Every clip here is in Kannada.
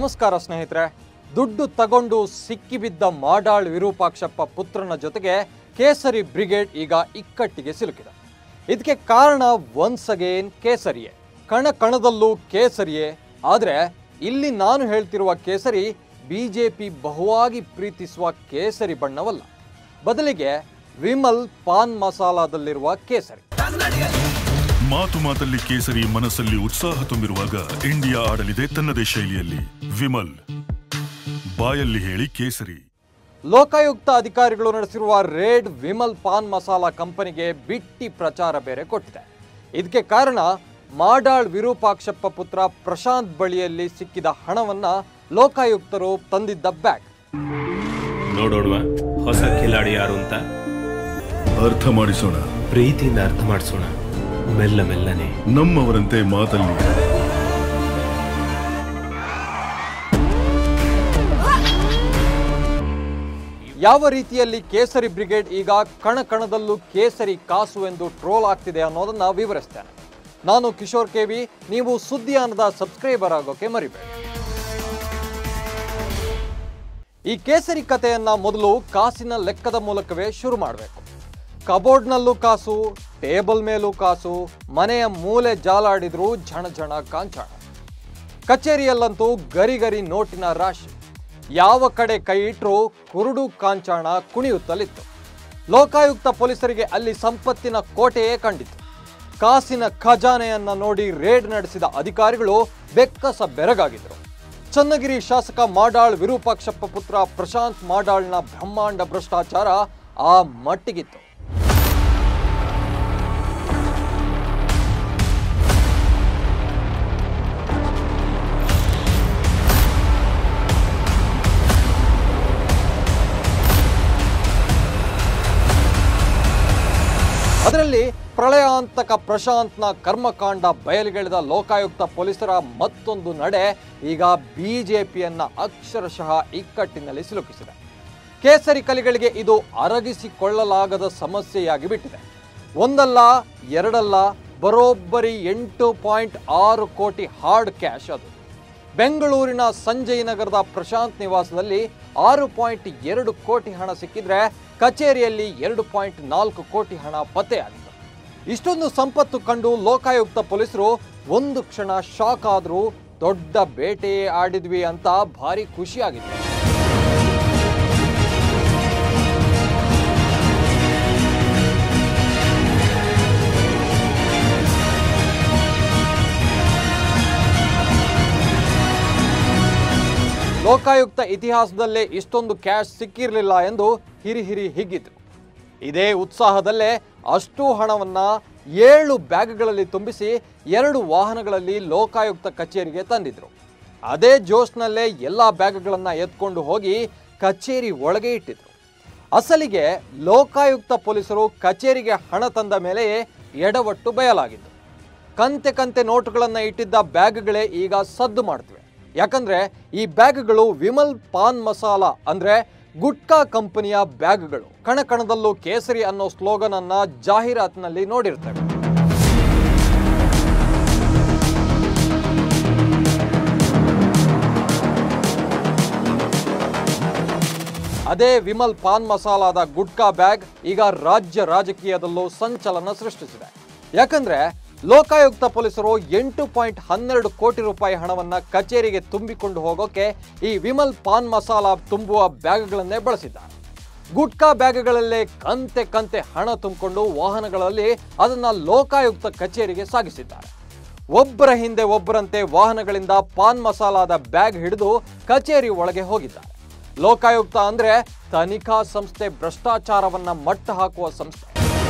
ನಮಸ್ಕಾರ ಸ್ನೇಹಿತರೆ ದುಡ್ಡು ತಗೊಂಡು ಸಿಕ್ಕಿಬಿದ್ದ ಮಾಡಾಳ್ ವಿರೂಪಾಕ್ಷಪ್ಪ ಪುತ್ರನ ಜೊತೆಗೆ ಕೇಸರಿ ಬ್ರಿಗೇಡ್ ಈಗ ಇಕ್ಕಟ್ಟಿಗೆ ಸಿಲುಕಿದೆ ಇದಕ್ಕೆ ಕಾರಣ ಒನ್ಸ್ ಅಗೇನ್ ಕೇಸರಿಯೇ ಕಣ ಕಣದಲ್ಲೂ ಕೇಸರಿಯೇ ಆದರೆ ಇಲ್ಲಿ ನಾನು ಹೇಳ್ತಿರುವ ಕೇಸರಿ ಬಿಜೆಪಿ ಬಹುವಾಗಿ ಪ್ರೀತಿಸುವ ಕೇಸರಿ ಬಣ್ಣವಲ್ಲ ಬದಲಿಗೆ ವಿಮಲ್ ಪಾನ್ ಮಸಾಲಾದಲ್ಲಿರುವ ಕೇಸರಿ ಮಾತು ಮಾತಲ್ಲಿ ಕೇಸರಿ ಮನಸ್ಸಲ್ಲಿ ಉತ್ಸಾಹ ತುಂಬಿರುವಾಗ ಇಂಡಿಯಾ ಆಡಲಿದೆ ತನ್ನದೇ ಶೈಲಿಯಲ್ಲಿ ವಿಮಲ್ ಬಾಯಲ್ಲಿ ಹೇಳಿ ಕೇಸರಿ ಲೋಕಾಯುಕ್ತ ಅಧಿಕಾರಿಗಳು ನಡೆಸಿರುವ ರೇಡ್ ವಿಮಲ್ ಪಾನ್ ಮಸಾಲಾ ಕಂಪನಿಗೆ ಬಿಟ್ಟಿ ಪ್ರಚಾರ ಬೇರೆ ಕೊಟ್ಟಿದೆ ಇದಕ್ಕೆ ಕಾರಣ ಮಾಡಾಳ್ ವಿರೂಪಾಕ್ಷಪ್ಪ ಪುತ್ರ ಪ್ರಶಾಂತ್ ಬಳಿಯಲ್ಲಿ ಸಿಕ್ಕಿದ ಹಣವನ್ನ ಲೋಕಾಯುಕ್ತರು ತಂದಿದ್ದ ಬ್ಯಾಗ್ ನೋಡೋಣವಾ ಹೊಸ ಖಿಲಾಡಿ ಯಾರು ಅಂತ ಅರ್ಥ ಮಾಡಿಸೋಣ ಪ್ರೀತಿಯಿಂದ ಅರ್ಥ ಮಾಡಿಸೋಣ ಮೆಲ್ಲ ಮೆಲ್ಲನೆ ನಮ್ಮವರಂತೆ ಮಾತಲ್ಲಿ ಯಾವ ರೀತಿಯಲ್ಲಿ ಕೇಸರಿ ಬ್ರಿಗೇಡ್ ಈಗ ಕಣ ಕಣದಲ್ಲೂ ಕೇಸರಿ ಕಾಸು ಎಂದು ಟ್ರೋಲ್ ಆಗ್ತಿದೆ ಅನ್ನೋದನ್ನ ವಿವರಿಸ್ತೇನೆ ನಾನು ಕಿಶೋರ್ ಕೆವಿ ನೀವು ಸುದ್ದಿಯಾನದ ಸಬ್ಸ್ಕ್ರೈಬರ್ ಆಗೋಕೆ ಮರಿಬೇಡಿ ಈ ಕೇಸರಿ ಕಥೆಯನ್ನ ಮೊದಲು ಕಾಸಿನ ಲೆಕ್ಕದ ಮೂಲಕವೇ ಶುರು ಮಾಡಬೇಕು ಕಬೋರ್ಡ್ನಲ್ಲೂ ಕಾಸು ಟೇಬಲ್ ಮೇಲೂ ಕಾಸು ಮನೆಯ ಮೂಲೆ ಜಾಲಾಡಿದ್ರೂ ಝಣ ಝಣ ಕಾಂಚಾಣ ಕಚೇರಿಯಲ್ಲಂತೂ ಗರಿ ಗರಿ ನೋಟಿನ ರಾಶಿ ಯಾವ ಕಡೆ ಕೈ ಇಟ್ಟರೂ ಕುರುಡು ಕಾಂಚಾಣ ಕುಣಿಯುತ್ತಲಿತ್ತು ಲೋಕಾಯುಕ್ತ ಪೊಲೀಸರಿಗೆ ಅಲ್ಲಿ ಸಂಪತ್ತಿನ ಕೋಟೆಯೇ ಕಂಡಿತು ಕಾಸಿನ ಖಜಾನೆಯನ್ನ ನೋಡಿ ರೇಡ್ ನಡೆಸಿದ ಅಧಿಕಾರಿಗಳು ಬೆಕ್ಕಸ ಬೆರಗಾಗಿದ್ರು ಚನ್ನಗಿರಿ ಶಾಸಕ ಮಾಡಾಳ್ ವಿರೂಪಾಕ್ಷಪ್ಪ ಪುತ್ರ ಪ್ರಶಾಂತ್ ಮಾಡಾಳ್ನ ಬ್ರಹ್ಮಾಂಡ ಭ್ರಷ್ಟಾಚಾರ ಆ ಮಟ್ಟಿಗಿತ್ತು ಅದರಲ್ಲಿ ಪ್ರಳಯಾಂತಕ ಪ್ರಶಾಂತ್ನ ಕರ್ಮಕಾಂಡ ಬಯಲಿಗೆಳೆದ ಲೋಕಾಯುಕ್ತ ಪೊಲೀಸರ ಮತ್ತೊಂದು ನಡೆ ಈಗ ಬಿಜೆಪಿಯನ್ನ ಅಕ್ಷರಶಃ ಇಕ್ಕಟ್ಟಿನಲ್ಲಿ ಸಿಲುಕಿಸಿದೆ ಕೇಸರಿ ಕಲಿಗಳಿಗೆ ಇದು ಅರಗಿಸಿಕೊಳ್ಳಲಾಗದ ಸಮಸ್ಯೆಯಾಗಿ ಬಿಟ್ಟಿದೆ ಒಂದಲ್ಲ ಎರಡಲ್ಲ ಬರೋಬ್ಬರಿ ಎಂಟು ಪಾಯಿಂಟ್ ಆರು ಕೋಟಿ ಹಾರ್ಡ್ ಕ್ಯಾಶ್ ಅದು ಬೆಂಗಳೂರಿನ ಸಂಜಯ್ ನಗರದ ಪ್ರಶಾಂತ್ ನಿವಾಸದಲ್ಲಿ ಆರು ಪಾಯಿಂಟ್ ಎರಡು ಕೋಟಿ ಹಣ ಸಿಕ್ಕಿದ್ರೆ ಕಚೇರಿಯಲ್ಲಿ ಎರಡು ಪಾಯಿಂಟ್ ನಾಲ್ಕು ಕೋಟಿ ಹಣ ಪತ್ತೆಯಾಗಿತ್ತು ಇಷ್ಟೊಂದು ಸಂಪತ್ತು ಕಂಡು ಲೋಕಾಯುಕ್ತ ಪೊಲೀಸರು ಒಂದು ಕ್ಷಣ ಶಾಕ್ ಆದರೂ ದೊಡ್ಡ ಬೇಟೆಯೇ ಆಡಿದ್ವಿ ಅಂತ ಭಾರಿ ಖುಷಿಯಾಗಿತ್ತು ಲೋಕಾಯುಕ್ತ ಇತಿಹಾಸದಲ್ಲೇ ಇಷ್ಟೊಂದು ಕ್ಯಾಶ್ ಸಿಕ್ಕಿರಲಿಲ್ಲ ಎಂದು ಹಿರಿ ಹಿರಿ ಹಿಗ್ಗಿದ್ರು ಇದೇ ಉತ್ಸಾಹದಲ್ಲೇ ಅಷ್ಟು ಹಣವನ್ನ ಏಳು ಬ್ಯಾಗ್ಗಳಲ್ಲಿ ತುಂಬಿಸಿ ಎರಡು ವಾಹನಗಳಲ್ಲಿ ಲೋಕಾಯುಕ್ತ ಕಚೇರಿಗೆ ತಂದಿದ್ರು ಅದೇ ಜೋಶ್ನಲ್ಲೇ ಎಲ್ಲ ಬ್ಯಾಗ್ಗಳನ್ನ ಎತ್ಕೊಂಡು ಹೋಗಿ ಕಚೇರಿ ಒಳಗೆ ಇಟ್ಟಿದ್ರು ಅಸಲಿಗೆ ಲೋಕಾಯುಕ್ತ ಪೊಲೀಸರು ಕಚೇರಿಗೆ ಹಣ ತಂದ ಮೇಲೆಯೇ ಎಡವಟ್ಟು ಬಯಲಾಗಿತ್ತು ಕಂತೆ ಕಂತೆ ನೋಟುಗಳನ್ನು ಇಟ್ಟಿದ್ದ ಬ್ಯಾಗ್ಗಳೇ ಈಗ ಸದ್ದು ಮಾಡ್ತಿವೆ ಯಾಕಂದ್ರೆ ಈ ಬ್ಯಾಗ್ಗಳು ವಿಮಲ್ ಪಾನ್ ಮಸಾಲ ಅಂದ್ರೆ ಗುಟ್ಕಾ ಕಂಪನಿಯ ಬ್ಯಾಗ್ಗಳು ಕಣ ಕಣದಲ್ಲೂ ಕೇಸರಿ ಅನ್ನೋ ಸ್ಲೋಗನ್ ಅನ್ನ ಜಾಹೀರಾತಿನಲ್ಲಿ ನೋಡಿರ್ತೇವೆ ಅದೇ ವಿಮಲ್ ಪಾನ್ ಮಸಾಲಾದ ಗುಟ್ಕಾ ಬ್ಯಾಗ್ ಈಗ ರಾಜ್ಯ ರಾಜಕೀಯದಲ್ಲೂ ಸಂಚಲನ ಸೃಷ್ಟಿಸಿದೆ ಯಾಕಂದ್ರೆ ಲೋಕಾಯುಕ್ತ ಪೊಲೀಸರು ಎಂಟು ಪಾಯಿಂಟ್ ಹನ್ನೆರಡು ಕೋಟಿ ರೂಪಾಯಿ ಹಣವನ್ನ ಕಚೇರಿಗೆ ತುಂಬಿಕೊಂಡು ಹೋಗೋಕೆ ಈ ವಿಮಲ್ ಪಾನ್ ಮಸಾಲ ತುಂಬುವ ಬ್ಯಾಗ್ಗಳನ್ನೇ ಬಳಸಿದ್ದಾರೆ ಗುಟ್ಕಾ ಬ್ಯಾಗ್ಗಳಲ್ಲೇ ಕಂತೆ ಕಂತೆ ಹಣ ತುಂಬಿಕೊಂಡು ವಾಹನಗಳಲ್ಲಿ ಅದನ್ನ ಲೋಕಾಯುಕ್ತ ಕಚೇರಿಗೆ ಸಾಗಿಸಿದ್ದಾರೆ ಒಬ್ಬರ ಹಿಂದೆ ಒಬ್ಬರಂತೆ ವಾಹನಗಳಿಂದ ಪಾನ್ ಮಸಾಲಾದ ಬ್ಯಾಗ್ ಹಿಡಿದು ಕಚೇರಿ ಒಳಗೆ ಹೋಗಿದ್ದಾರೆ ಲೋಕಾಯುಕ್ತ ಅಂದ್ರೆ ತನಿಖಾ ಸಂಸ್ಥೆ ಭ್ರಷ್ಟಾಚಾರವನ್ನ ಮಟ್ಟ ಹಾಕುವ ಸಂಸ್ಥೆ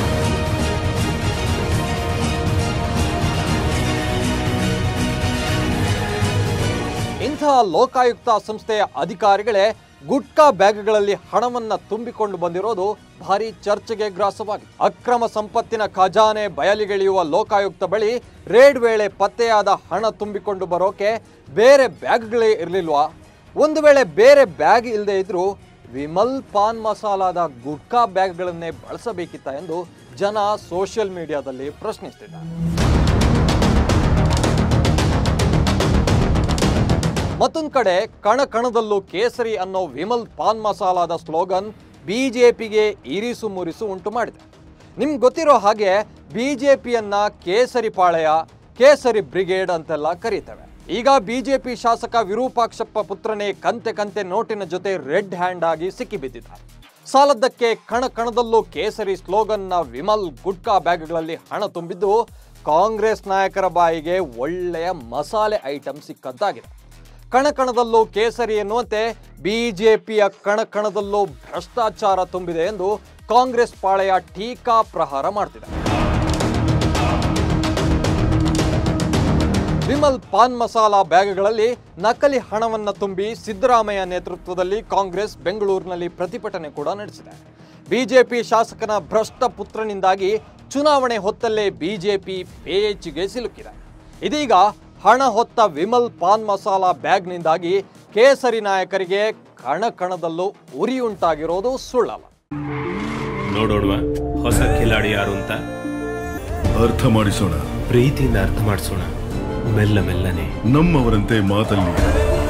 ಇಂತಹ ಲೋಕಾಯುಕ್ತ ಸಂಸ್ಥೆಯ ಅಧಿಕಾರಿಗಳೇ ಗುಟ್ಕಾ ಬ್ಯಾಗ್ಗಳಲ್ಲಿ ಹಣವನ್ನ ತುಂಬಿಕೊಂಡು ಬಂದಿರೋದು ಭಾರಿ ಚರ್ಚೆಗೆ ಗ್ರಾಸವಾಗಿದೆ ಅಕ್ರಮ ಸಂಪತ್ತಿನ ಖಜಾನೆ ಬಯಲಿಗೆಳೆಯುವ ಲೋಕಾಯುಕ್ತ ಬಳಿ ರೇಡ್ ವೇಳೆ ಪತ್ತೆಯಾದ ಹಣ ತುಂಬಿಕೊಂಡು ಬರೋಕೆ ಬೇರೆ ಬ್ಯಾಗ್ಗಳೇ ಇರಲಿಲ್ವಾ ಒಂದು ವೇಳೆ ಬೇರೆ ಬ್ಯಾಗ್ ಇಲ್ಲದೆ ಇದ್ರೂ ವಿಮಲ್ ಪಾನ್ ಮಸಾಲಾದ ಗುಟ್ಕಾ ಬ್ಯಾಗ್ಗಳನ್ನೇ ಬಳಸಬೇಕಿತ್ತ ಎಂದು ಜನ ಸೋಷಿಯಲ್ ಮೀಡಿಯಾದಲ್ಲಿ ಪ್ರಶ್ನಿಸ್ತಿದ್ದಾರೆ ಮತ್ತೊಂದು ಕಡೆ ಕಣ ಕಣದಲ್ಲೂ ಕೇಸರಿ ಅನ್ನೋ ವಿಮಲ್ ಪಾನ್ ಮಸಾಲಾದ ಸ್ಲೋಗನ್ ಬಿಜೆಪಿಗೆ ಇರಿಸು ಮುರಿಸು ಉಂಟು ಮಾಡಿದೆ ನಿಮ್ಗೆ ಗೊತ್ತಿರೋ ಹಾಗೆ ಬಿಜೆಪಿಯನ್ನ ಕೇಸರಿ ಪಾಳೆಯ ಕೇಸರಿ ಬ್ರಿಗೇಡ್ ಅಂತೆಲ್ಲ ಕರೀತೇವೆ ಈಗ ಬಿಜೆಪಿ ಶಾಸಕ ವಿರೂಪಾಕ್ಷಪ್ಪ ಪುತ್ರನೇ ಕಂತೆ ಕಂತೆ ನೋಟಿನ ಜೊತೆ ರೆಡ್ ಹ್ಯಾಂಡ್ ಆಗಿ ಸಿಕ್ಕಿಬಿದ್ದಿದ್ದಾರೆ ಸಾಲದ್ದಕ್ಕೆ ಕಣ ಕಣದಲ್ಲೂ ಕೇಸರಿ ಸ್ಲೋಗನ್ನ ವಿಮಲ್ ಗುಟ್ಕಾ ಬ್ಯಾಗ್ಗಳಲ್ಲಿ ಹಣ ತುಂಬಿದ್ದು ಕಾಂಗ್ರೆಸ್ ನಾಯಕರ ಬಾಯಿಗೆ ಒಳ್ಳೆಯ ಮಸಾಲೆ ಐಟಮ್ ಸಿಕ್ಕಂತಾಗಿದೆ ಕಣಕಣದಲ್ಲೂ ಕೇಸರಿ ಎನ್ನುವಂತೆ ಬಿಜೆಪಿಯ ಕಣಕಣದಲ್ಲೂ ಭ್ರಷ್ಟಾಚಾರ ತುಂಬಿದೆ ಎಂದು ಕಾಂಗ್ರೆಸ್ ಪಾಳೆಯ ಟೀಕಾ ಪ್ರಹಾರ ಮಾಡ್ತಿದೆ ವಿಮಲ್ ಪಾನ್ ಮಸಾಲಾ ಬ್ಯಾಗ್ಗಳಲ್ಲಿ ನಕಲಿ ಹಣವನ್ನ ತುಂಬಿ ಸಿದ್ದರಾಮಯ್ಯ ನೇತೃತ್ವದಲ್ಲಿ ಕಾಂಗ್ರೆಸ್ ಬೆಂಗಳೂರಿನಲ್ಲಿ ಪ್ರತಿಭಟನೆ ಕೂಡ ನಡೆಸಿದೆ ಬಿಜೆಪಿ ಶಾಸಕನ ಭ್ರಷ್ಟ ಪುತ್ರನಿಂದಾಗಿ ಚುನಾವಣೆ ಹೊತ್ತಲ್ಲೇ ಬಿಜೆಪಿ ಬೇಚಿಗೆ ಸಿಲುಕಿದೆ ಇದೀಗ ಹಣ ಹೊತ್ತ ವಿಮಲ್ ಪಾನ್ ಮಸಾಲಾ ಬ್ಯಾಗ್ನಿಂದಾಗಿ ಕೇಸರಿ ನಾಯಕರಿಗೆ ಕಣ ಕಣದಲ್ಲೂ ಉರಿಯುಂಟಾಗಿರೋದು ಸುಳ್ಳಲ್ಲ ನೋಡೋಡ್ವಾ ಹೊಸ ಕಿಲಾಡಿ ಯಾರು ಅಂತ ಅರ್ಥ ಮಾಡಿಸೋಣ ಪ್ರೀತಿಯಿಂದ ಅರ್ಥ ಮಾಡಿಸೋಣ ಮೆಲ್ಲ ಮೆಲ್ಲನೆ ನಮ್ಮವರಂತೆ ಮಾತಲ್ಲಿ